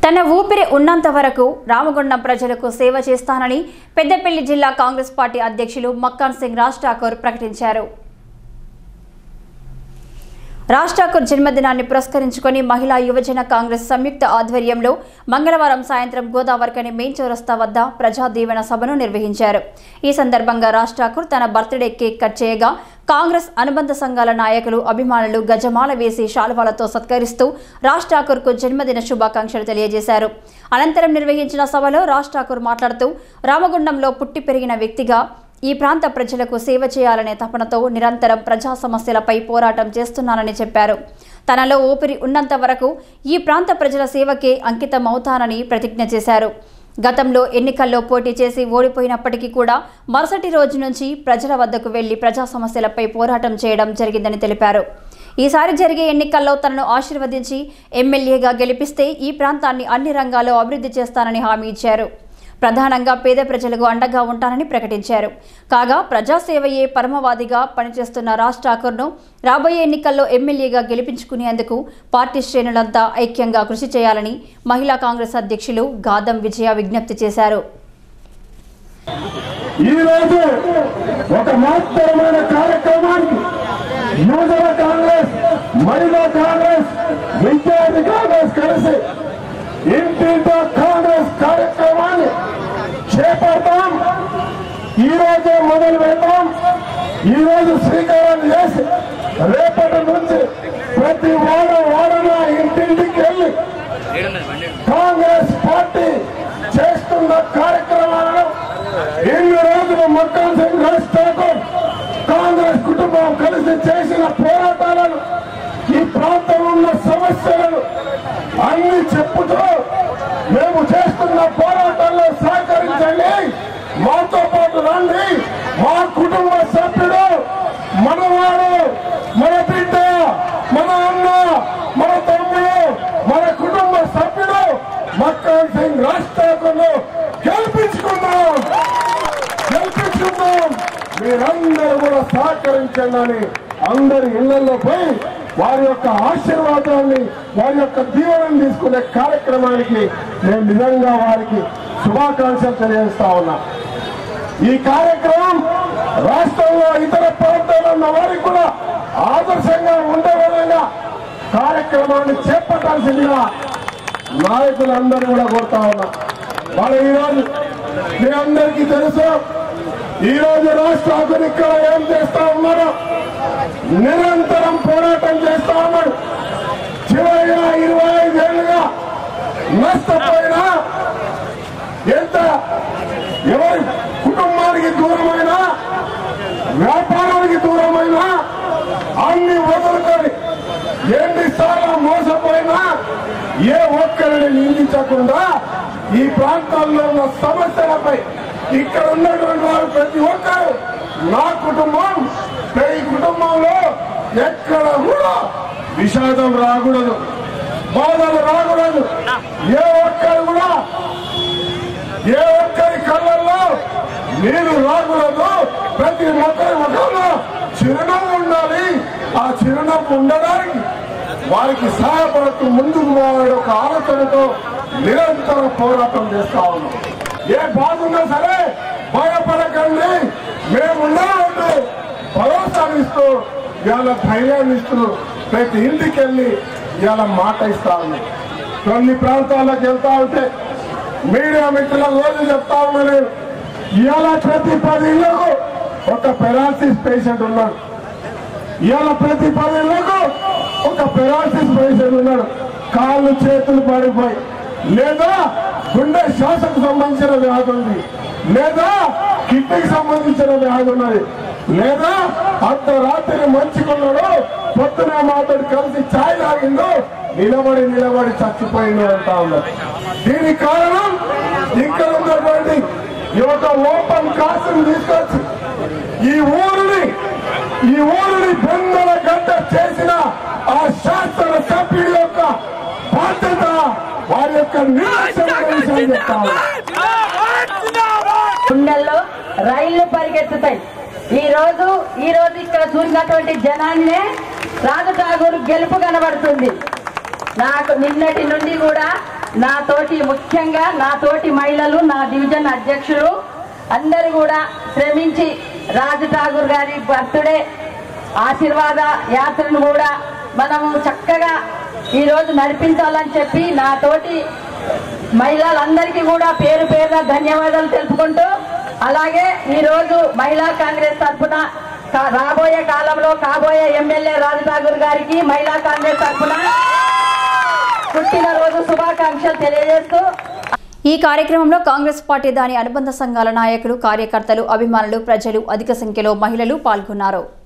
తన ఊపిరి ఉన్నంత వరకు రామగుండం ప్రజలకు సేవ చేస్తానని పెద్దపల్లి జిల్లా కాంగ్రెస్ పార్టీ అధ్యక్షులు మక్కాన్ సింగ్ రాజ్ ఠాకూర్ ప్రకటించారు రాజ్ ఠాకూర్ జన్మదినాన్ని పురస్కరించుకొని మహిళా యువజన కాంగ్రెస్ సంయుక్త ఆధ్వర్యంలో మంగళవారం సాయంత్రం గోదావరికని మెయిన్ చౌరస్తా వద్ద ప్రజా దీవెన సభను నిర్వహించారు ఈ సందర్భంగా రాజ్ ఠాకూర్ తన బర్త్డే కేక్ కట్ చేయగా కాంగ్రెస్ అనుబంధ సంఘాల నాయకులు అభిమానులు గజమాల వేసి శాలువాలతో సత్కరిస్తూ రాజ్ ఠాకూర్కు జన్మదిన శుభాకాంక్షలు తెలియజేశారు అనంతరం నిర్వహించిన సభలో రాజ్ ఠాకూర్ మాట్లాడుతూ రామగుండంలో పుట్టి పెరిగిన వ్యక్తిగా ఈ ప్రాంత ప్రజలకు సేవ చేయాలనే తపనతో నిరంతరం ప్రజా సమస్యలపై పోరాటం చేస్తున్నానని చెప్పారు తనలో ఊపిరి ఉన్నంత వరకు ఈ ప్రాంత ప్రజల సేవకే అంకితమవుతానని ప్రతిజ్ఞ చేశారు గతంలో ఎన్నికల్లో పోటీ చేసి ఓడిపోయినప్పటికీ కూడా మరుసటి రోజు నుంచి ప్రజల వద్దకు వెళ్లి ప్రజా సమస్యలపై పోరాటం చేయడం జరిగిందని తెలిపారు ఈసారి జరిగే ఎన్నికల్లో తనను ఆశీర్వదించి ఎమ్మెల్యేగా గెలిపిస్తే ఈ ప్రాంతాన్ని అన్ని రంగాల్లో అభివృద్ధి చేస్తానని హామీ ఇచ్చారు ప్రధానంగా పేద ప్రజలకు అండగా ఉంటానని ప్రకటించారు కాగా ప్రజాసేవయే పరమవాదిగా పనిచేస్తున్న రాజ్ ఠాకూర్ను రాబోయే ఎన్నికల్లో ఎమ్మెల్యేగా గెలిపించుకునేందుకు పార్టీ శ్రేణులంతా ఐక్యంగా కృషి చేయాలని మహిళా కాంగ్రెస్ అధ్యక్షులు గాదం విజయ విజ్ఞప్తి చేశారు ఈ రోజు ఒక మహత్తరమైన కార్యక్రమానికి యువజన కాంగ్రెస్ మహిళా కాంగ్రెస్ విద్యార్థి కాంగ్రెస్ కలిసి ఇంటింటో కాంగ్రెస్ కార్యక్రమాన్ని చేపడతాం ఈ రోజే మొదలు పెడతాం ఈ రోజు శ్రీకారం చేసి రేపటి నుంచి ప్రతి వాడ వాడన ఇంటింటికి వెళ్ళి కాంగ్రెస్ పార్టీ చేస్తున్న కార్యక్రమాలను ఎన్ని రోజులు మక్కన్ సింగ్ రాజ్ ఠాకూర్ కాంగ్రెస్ కుటుంబం కలిసి చేసిన పోరాటాలను ఈ ప్రాంతంలో ఉన్న సమస్యలను అన్ని చెప్పుతూ మేము చేస్తున్న పోరాటాల్లో సహకరించండి మాతో పాటు రండి మా కుటుంబ సభ్యుడు మనవాడు మన బిడ్డ మన అన్న మన తమ్ముడు మన కుటుంబ సభ్యుడు మక్కన్ సింగ్ రాజ్ ఠాకూర్ను గెలిపించుకుందాం గెలిపించుకుందాం మీరందరూ కూడా సహకరించండి అని అందరి ఇళ్లలో పోయి వారి యొక్క ఆశీర్వాదాన్ని వారి యొక్క దీవెనని తీసుకునే కార్యక్రమానికి నేను నిజంగా వారికి శుభాకాంక్షలు తెలియజేస్తా ఉన్నా ఈ కార్యక్రమం రాష్ట్రంలో ఇతర ప్రాంతాల్లో ఉన్న వారికి కూడా ఆదర్శంగా ఉండే విధంగా కార్యక్రమాన్ని చేపట్టాల్సిందిగా నాయకులందరూ కూడా కోరుతా ఉన్నా వాళ్ళు ఈరోజు మీ అందరికీ తెలుసు ఈ రోజు రాష్ట్ర ఇక్కడ ఏం చేస్తా ఉన్నారు నిరంతరం పోరాటం చేస్తా ఉన్నాడు చివరిగా ఇరవై ఐదేళ్లుగా నష్టపోయినా ఎంత ఎవరి కుటుంబానికి దూరమైనా వ్యాపారానికి దూరమైనా అన్ని వదులుకొని ఎన్నిసార్లు మోసపోయినా ఏ ఒక్కరిని నిందించకుండా ఈ ప్రాంతాల్లో ఉన్న సమస్యలపై ఇక్కడ ఉన్నటువంటి వారు ప్రతి ఒక్కరు నా కుటుంబం ఈ కుటుంబంలో ఎక్కడ కూడా విషాదం రాకూడదు బాధలు రాకూడదు ఏ ఒక్కరు కూడా ఏ ఒక్కరి కళ్ళల్లో నీరు రాకూడదు ప్రతి ఒక్కరి ముఖంలో చిరునవ్వు ఉండాలి ఆ చిరునవ్వు ఉండడానికి వారికి సహాయపడుతూ ముందుకు పోవాలని ఒక ఆలోచనతో నిరంతరం పోరాటం చేస్తా ఉన్నాం ఏ బాధ ఉన్నా సరే భయపడకండి మేమున్నామంటూ భరోసాని ఇస్తూ ఇవాళ ధైర్యాన్ని ఇస్తూ ప్రతి ఇంటికి వెళ్ళి ఇవాళ మాట ఇస్తా ఉన్నాం కొన్ని ప్రాంతాలకు వెళ్తా ఉంటే మీడియా మిత్రుల రోజు చెప్తా ఉన్నా నేను ఇవాళ ప్రతి పది ఇళ్లకు ఒక పెరాలసిస్ పేషెంట్ ఉన్నాడు ఇవాళ ప్రతి పది ఇళ్లకు ఒక పెరాలసిస్ పేషెంట్ ఉన్నాడు కాళ్ళు చేతులు పడిపోయి లేదా గుండె శ్వాసకు సంబంధించిన వ్యాధి ఉంది లేదా కిడ్నీకి సంబంధించిన వ్యాధి ఉన్నది లేదా అర్ధరాత్రి మంచుకున్నాడు పొద్దున మాతోడు కలిసి ఛాయ్ తాగిండు నిలబడి నిలబడి చచ్చిపోయిండు అంటా ఉన్నారు దీనికి కారణం ఇక్కడ ఉన్నటువంటి ఈ యొక్క ఓపెన్ కాసుని తీసుకొచ్చి ఈ ఊరిని ఈ ఊరిని బొందల గడ్డ చేసిన ఆ శాస్త్ర సభ్యుడి యొక్క బాధ్యత వారి యొక్క నిర్లక్ష్యం చెప్తా ఉన్నా. గుండెల్లో రైళ్లు పరిగెత్తుతాయి ఈ రోజు ఈ రోజు ఇక్కడ చూసినటువంటి జనాన్నే రాజు ఠాగూర్ గెలుపు కనబడుతుంది నాకు నిన్నటి నుండి కూడా నా తోటి ముఖ్యంగా నా తోటి మహిళలు నా డివిజన్ అధ్యక్షులు అందరూ కూడా శ్రమించి రాజు ఠాగూర్ గారి బర్త్డే ఆశీర్వాద యాత్రను కూడా మనము చక్కగా ఈ రోజు నడిపించాలని చెప్పి నా తోటి మహిళలందరికీ కూడా పేరు పేరున ధన్యవాదాలు తెలుపుకుంటూ అలాగే ఈ రోజు మహిళా కాంగ్రెస్ తరఫున కా- రాబోయే కాలంలో కాబోయే ఎమ్మెల్యే రాజు ఠాగూర్ గారికి మహిళా కాంగ్రెస్ తరఫున పుట్టినరోజు శుభాకాంక్షలు తెలియజేస్తూ ఈ కార్యక్రమంలో కాంగ్రెస్ పార్టీ దాని అనుబంధ సంఘాల నాయకులు కార్యకర్తలు అభిమానులు ప్రజలు అధిక సంఖ్యలో మహిళలు పాల్గొన్నారు